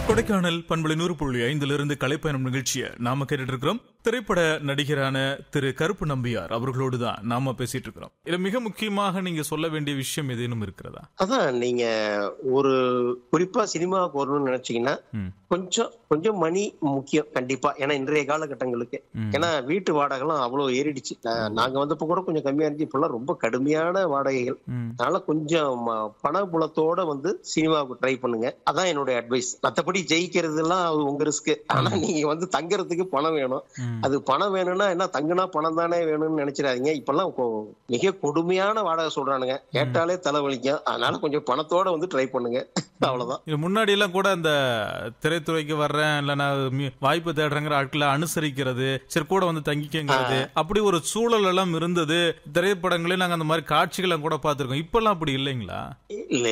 கொடைக்கானல் பண்பலை நூறு புள்ளி ஐந்திலிருந்து கலைப்பயணம் நிகழ்ச்சியை நாம கேட்டுட்டு இருக்கிறோம் திரைப்பட நடிகரான திரு கருப்பு நம்பியார் அவர்களோடு தான் நாம பேசிட்டு இருக்கிறோம் இதுல மிக முக்கியமாக நீங்க சொல்ல வேண்டிய விஷயம் ஏதேனும் இருக்கிறதா அதான் நீங்க ஒரு குறிப்பா சினிமாவுக்கு வரணும்னு நினைச்சீங்கன்னா ம். கொஞ்சம் கொஞ்சம் மணி முக்கியம் கண்டிப்பா ஏன்னா இன்றைய காலகட்டங்களுக்கு ம். ஏன்னா வீட்டு வாடகைலாம் அவ்வளவு ஏறிடுச்சு நா- நாங்க வந்தப்ப கூட கொஞ்சம் கம்மியா இருந்துச்சு இப்பெல்லாம் ரொம்ப கடுமையான வாடகைகள் ம். அதனால கொஞ்சம் ம- பணபுலத்தோட வந்து சினிமாவுக்கு ட்ரை பண்ணுங்க அதான் என்னுடைய அட்வைஸ் மத்தபடி ஜெயிக்கிறது எல்லாம் அது உங்க ரிஸ்க் ஆனா நீங்க வந்து தங்கறதுக்கு பணம் வேணும் ம். அது பணம் வேணும்னா என்ன தங்குனா பணம் தானே வேணும்னு நினைச்சிடாதீங்க இப்பெல்லாம் கொ- மிக கொடுமையான வாடகை சொல்றானுங்க கேட்டாலே தலைவலிக்கும் அதனால கொஞ்சம் பணத்தோட வந்து ட்ரை பண்ணுங்க அவ்வளவுதான் இது முன்னாடி எல்லாம் கூட அந்த திரைத்துறைக்கு வர்றேன் இல்லைன்னா மி- வாய்ப்பு தேடுறேங்கிற ஆட்களை அனுசரிக்கிறது சரி கூட வந்து தங்கிக்கங்கிறது அப்படி ஒரு சூழல் எல்லாம் இருந்தது திரைப்படங்களே நாங்க அந்த மாதிரி காட்சிகளை கூட பார்த்திருக்கோம் இப்பெல்லாம் அப்படி இல்லைங்களா இல்ல